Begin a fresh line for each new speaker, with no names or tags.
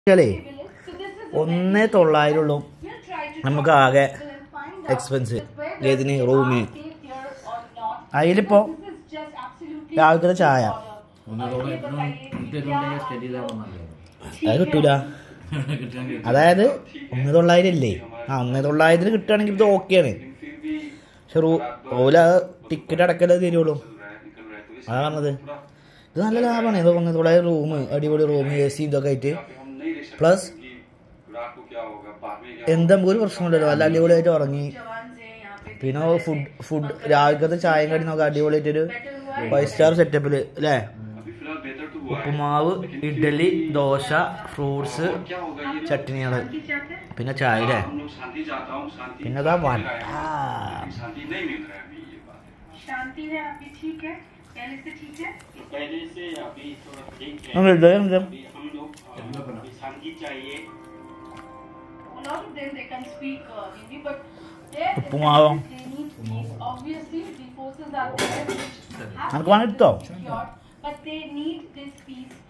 വെച്ചാലേ ഒന്നേ തൊള്ളായിരം ഉള്ളൂ നമുക്ക് ആകെ എക്സ്പെൻസ് ഏതിന് റൂമിന് അതിലിപ്പോ രാവിലത്തെ ചായ അത് കിട്ടൂല അതായത് ഒന്ന് തൊള്ളായിരം ഇല്ലേ ആ ഒന്ന് തൊള്ളായിരത്തിന് കിട്ടുകയാണെങ്കിൽ ഇത് ഓക്കെയാണ് പക്ഷെ റൂ ഓല ടിക്കറ്റ് അടക്കലേ തരുള്ളൂ അതാ പറഞ്ഞത് ഇത് നല്ല ലാഭമാണ് ഇത് ഒന്ന് തൊള്ളായിരം റൂം അടിപൊളി റൂം എ സി ഇതൊക്കെ ആയിട്ട് പ്ലസ് എന്താ നമുക്ക് ഒരു പ്രശ്നമില്ലല്ലോ നല്ല അടിപൊളിയായിട്ട് ഉറങ്ങി പിന്നെ ഫുഡ് ഫുഡ് രാവിലത്തെ ചായയും കടി നോക്കാം അടിപൊളിയായിട്ടൊരു ഫൈവ് സ്റ്റാർ സെറ്റപ്പിൽ അല്ലേ ഉപ്പുമാവ് ഇഡ്ഡലി ദോശ ഫ്രൂട്ട്സ് ചട്നികൾ പിന്നെ ചായ അല്ലേ പിന്നെ അതാ വട
शांति है अभी ठीक है पहले से ठीक है
पहले से अभी थोड़ा ठीक है
നമ്മൾ ഇത് എന്ത്?
अभी हम लोग अभी शांति चाहिए
a lot of them they can speak uh, Hindi but there the
ഉപ്പുമാവോ?
they need peace obviously the forces are there which have
അനക്ക് വേണം എടുത്തോ
secured but they need this peace